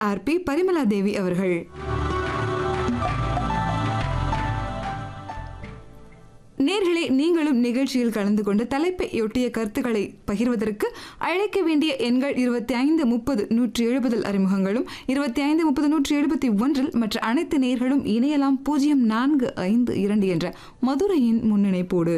R B Parimala தேவி அவர்கள் நேர்களே நீங்களும் நிகழ்ச்சியில் கலந்து கொண்டு தலைப்பை ஒட்டிய கருத்துக்களை பகிர்வதற்கு அழைக்க வேண்டிய எண்கள் இருபத்தி ஐந்து முப்பது நூற்றி எழுபதில் அறிமுகங்களும் இருபத்தி ஐந்து முப்பது நூற்றி எழுபத்தி ஒன்றில் மற்ற அனைத்து நேர்களும் இணையலாம் பூஜ்ஜியம் நான்கு ஐந்து இரண்டு என்ற மதுரையின் முன்னிணைப்போடு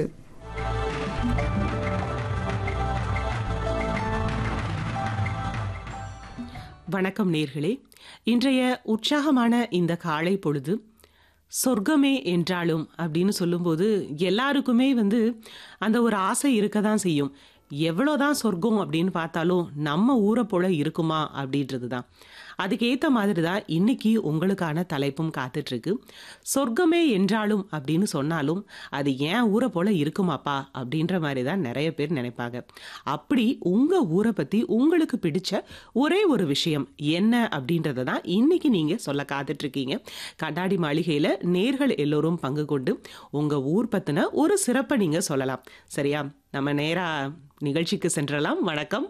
வணக்கம் நேர்களே இன்றைய உற்சாகமான இந்த காலை பொழுது சொர்க்கமே என்றாலும் அப்படின்னு சொல்லும்போது எல்லாருக்குமே வந்து அந்த ஒரு ஆசை இருக்க தான் செய்யும் எவ்வளோதான் சொர்க்கம் அப்படின்னு பார்த்தாலும் நம்ம ஊரை போல இருக்குமா அப்படின்றது தான் அதுக்கேற்ற மாதிரி தான் இன்னைக்கு உங்களுக்கான தலைப்பும் காத்துட்ருக்கு சொர்க்கமே என்றாலும் அப்படின்னு சொன்னாலும் அது ஏன் ஊரை போல இருக்குமாப்பா அப்படின்ற மாதிரி தான் நிறைய பேர் நினைப்பாங்க அப்படி உங்கள் ஊரை பற்றி உங்களுக்கு பிடிச்ச ஒரே ஒரு விஷயம் என்ன அப்படின்றத தான் இன்னைக்கு நீங்கள் சொல்ல காத்துட்ருக்கீங்க கண்ணாடி மாளிகையில் நேர்கள் எல்லோரும் பங்கு கொண்டு உங்கள் ஊர் பற்றின ஒரு சிறப்பை நீங்கள் சொல்லலாம் சரியா நம்ம நேராக நிகழ்ச்சிக்கு சென்றலாம் வணக்கம்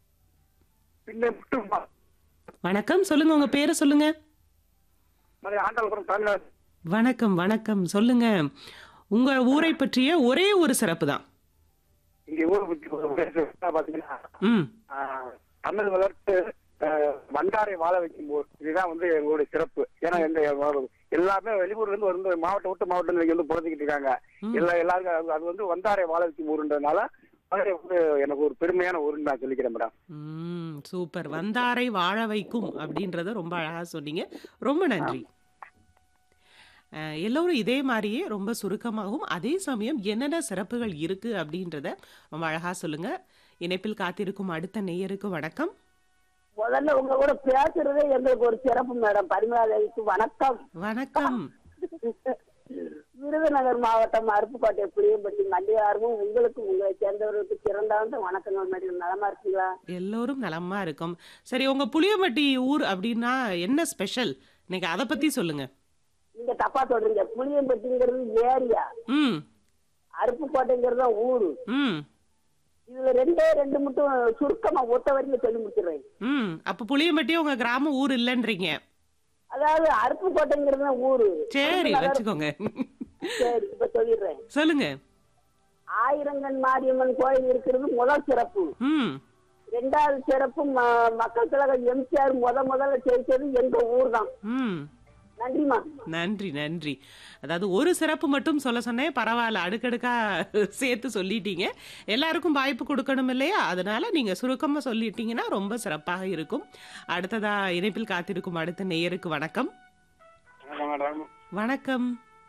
பின்ன மட்டும் வணக்கம் சொல்லுங்க உங்க பேரை சொல்லுங்க ஆண்டாள்புரம் தமிழ்நாடு வணக்கம் வணக்கம் சொல்லுங்க உங்க ஊரை பற்றிய ஒரே ஒரு சிறப்பு தான் இங்க ஊரை பத்தி ஒரு பேச பாத்தீங்கன்னா ம் ஆஹ், தமிழ் வளர்த்து ஆஹ், வண்டாரை வாழ வைக்கும் போது இதுதான் வந்து எங்களுடைய சிறப்பு ஏன்னா எங்க எல்லாமே வெளியூர்ல இருந்து வந்து மாவட்டம் விட்டு மாவட்டம் இங்க வந்து புறத்துக்கிட்டு இருக்காங்க எல்லா எல்லாருக்கும் அது- அது வந்து வந்தாரை வாழ வைக்கும் ஊருன்றதுனால மதுரை வந்து எனக்கு ஒரு பெருமையான ஊருன்னு நான் சொல்லிக்கிறேன் மேடம் ம் சூப்பர் வந்தாரை வாழ வைக்கும் அப்படின்றத ரொம்ப அழகா சொன்னீங்க ரொம்ப நன்றி அஹ், எல்லோரும் இதே மாதிரியே ரொம்ப சுருக்கமாகவும் அதே சமயம் என்னென்ன சிறப்புகள் இருக்கு அப்படின்றத ரொம்ப அழகா சொல்லுங்க இணைப்பில் காத்திருக்கும் அடுத்த நேயருக்கு வணக்கம் முதல்ல உங்க கூட பேசுறதே எங்களுக்கு ஒரு சிறப்பு மேடம் பரிமளாதேவிக்கு வணக்கம் வணக்கம் விருதுநகர் மாவட்டம் அருப்புக்கோட்டை புளியம்பட்டி மல்லிகாரமும் உங்களுக்கு உங்களை சேர்ந்தவர்களுக்கு சிறந்தாந்த வணக்கங்கள் மேடம் நலமா இருக்கீங்களா எல்லோரும் நலமா இருக்கும் சரி உங்க புளியம்பட்டி ஊர் அப்படின்னா என்ன ஸ்பெஷல் இன்னைக்கு அதை பத்தி சொல்லுங்க நீங்க தப்பா சொல்றீங்க புளியம்பட்டிங்கிறது ஏரியா ம் அருப்புக்கோட்டைங்கிறது தான் ஊரு ம் இதுல ரெண்டே ரெண்டு மட்டும் சுருக்கமா ஒத்த வரைக்கும் சொல்லி முடிச்சிடுறேன் ம் அப்ப புளியம்பட்டி உங்க கிராம ஊர் இல்லைன்றீங்க அதாவது அருப்புக்கோட்டைங்கிறது தான் ஊரு சரி வச்சுக்கோங்க சரி இப்ப சொல்லிடுறேன் சொல்லுங்க ஆயிரங்கன் மாரியம்மன் கோயில் இருக்கிறது முதல் சிறப்பு ம் ரெண்டாவது சிறப்பு ம- மக்கள் கழகம் எம்ஜிஆர் முத முதல்ல ஜெயிச்சது எங்க ஊர் தான் ம் நன்றிமா நன்றி நன்றி அதாவது ஒரு சிறப்பு மட்டும் சொல்ல சொன்னேன் பரவாயில்ல அடுக்கடுக்கா சேர்த்து சொல்லிட்டீங்க எல்லாருக்கும் வாய்ப்பு கொடுக்கணும் இல்லையா அதனால நீங்க சுருக்கமா சொல்லிட்டீங்கன்னா ரொம்ப சிறப்பாக இருக்கும் அடுத்ததா இணைப்பில் காத்திருக்கும் அடுத்த நேயருக்கு வணக்கம் வணக்கம் மேடம் வணக்கம்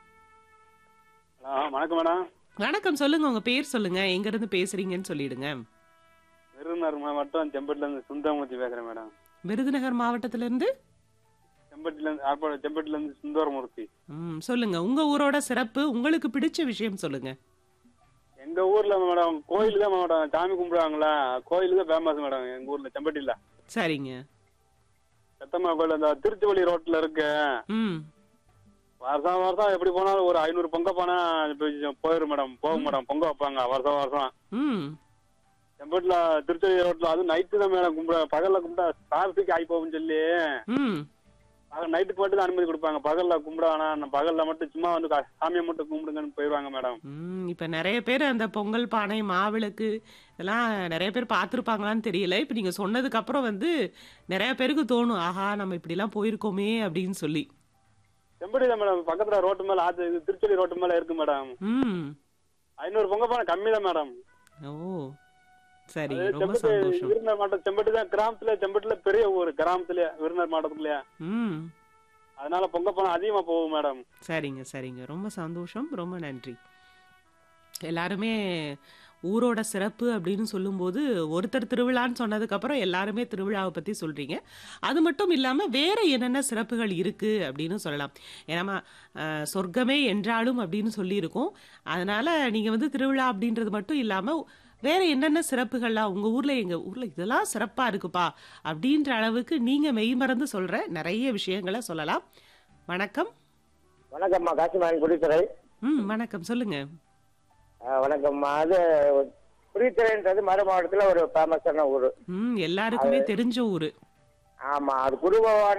ஹலோ வணக்கம் மேடம் வணக்கம் சொல்லுங்க உங்க பேர் சொல்லுங்க எங்க இருந்து பேசுறீங்கன்னு சொல்லிடுங்க விருதுநகர் மாவட்டம் செம்பட்டில இருந்து சுந்தரமூர்த்தி பேசுறேன் மேடம் விருதுநகர் மாவட்டத்துல இருந்து செம்பட்டில இருந்து ஆர்ப்பாடு செம்பட்டில இருந்து சுந்தரமூர்த்தி ம், சொல்லுங்க உங்க ஊரோட சிறப்பு உங்களுக்கு பிடிச்ச விஷயம் சொல்லுங்க எங்க ஊர்ல மேடம் கோயில் தான் மேடம் சாமி கும்பிடுவாங்களா கோயில் தான் ஃபேமஸ் மேடம் எங்க ஊர்ல செம்பட்டில சரிங்க சத்தம்மா கோயில் அந்த திருச்சிவள்ளி ரோட்ல இருக்கு ம் வருஷம் வருஷம் எப்படி போனாலும் ஒரு ஐநூறு பொங்க போனா போய் போயிரும் மேடம் போகும் மேடம் பொங்க வைப்பாங்க வருஷம் வருஷம் ம் செம்பட்டில திருச்சி ரோட்ல அதுவும் நைட்டு தான் மேடம் கும்பிட பகல்ல கும்பிட்டா டிராபிக் ஆகி போகும்னு சொல்லி ம் நைட்டுக்கு மட்டும் தான் அனுமதி கொடுப்பாங்க பகல்ல கும்பிட வேணாம் பகல்ல மட்டும் சும்மா வந்து கா- சாமியை மட்டும் கும்பிடுங்கன்னு போயிடுவாங்க மேடம் ம் இப்போ நிறைய பேர் அந்த பொங்கல் பானை மாவிளக்கு இதெல்லாம் நிறைய பேர் பார்த்துருப்பாங்களான்னு தெரியல இப்போ நீங்கள் சொன்னதுக்கு அப்புறம் வந்து நிறைய பேருக்கு தோணும் ஆஹா நம்ம இப்படிலாம் போயிருக்கோமே அப்படின்னு சொல்லி செம்படி தான் மேடம் பக்கத்துல ரோட்டு மேல ஆத்து இது திருச்செடி ரோட்டு மேல இருக்கு மேடம் ம் ஐநூறு பொங்க போனா கம்மி தான் மேடம் ஓ சரி அது ரொம்ப செம்பட்டி சந்தோஷம் விருதுநகர் மாவட்டம் செம்பட்டி தான் கிராமத்துல செம்பட்டில பெரிய ஊர் கிராமத்துல விருதுநகர் மாவட்டத்துலயே ம் அதனால பொங்க போனா அதிகமா போகும் மேடம் சரிங்க சரிங்க ரொம்ப சந்தோஷம் ரொம்ப நன்றி எல்லாருமே ஊரோட சிறப்பு அப்படின்னு சொல்லும்போது ஒருத்தர் திருவிழான்னு சொன்னதுக்கப்புறம் எல்லாருமே திருவிழாவை பற்றி சொல்கிறீங்க அது மட்டும் இல்லாமல் வேறு என்னென்ன சிறப்புகள் இருக்குது அப்படின்னு சொல்லலாம் ஏன்னா அஹ், சொர்க்கமே என்றாலும் அப்படின்னு சொல்லியிருக்கோம் அதனால் நீங்கள் வந்து திருவிழா அப்படின்றது மட்டும் இல்லாமல் வேறு என்னென்ன சிறப்புகள்லாம் உங்கள் ஊரில் எங்கள் ஊரில் இதெல்லாம் சிறப்பாக இருக்குப்பா அப்படின்ற அளவுக்கு நீங்கள் மெய்மறந்து சொல்கிற நிறைய விஷயங்களை சொல்லலாம் வணக்கம் வணக்கம்மா காசிமாயன் குடித்துறை ம் வணக்கம் சொல்லுங்கள் வணக்கம்மா அது குடித்துறைன்றது மறு மாவட்டத்தில் ஒரு ஃபேமஸான ஊர் ம் எல்லாருக்குமே தெரிஞ்ச ஊரு ஆமா அது குடும்ப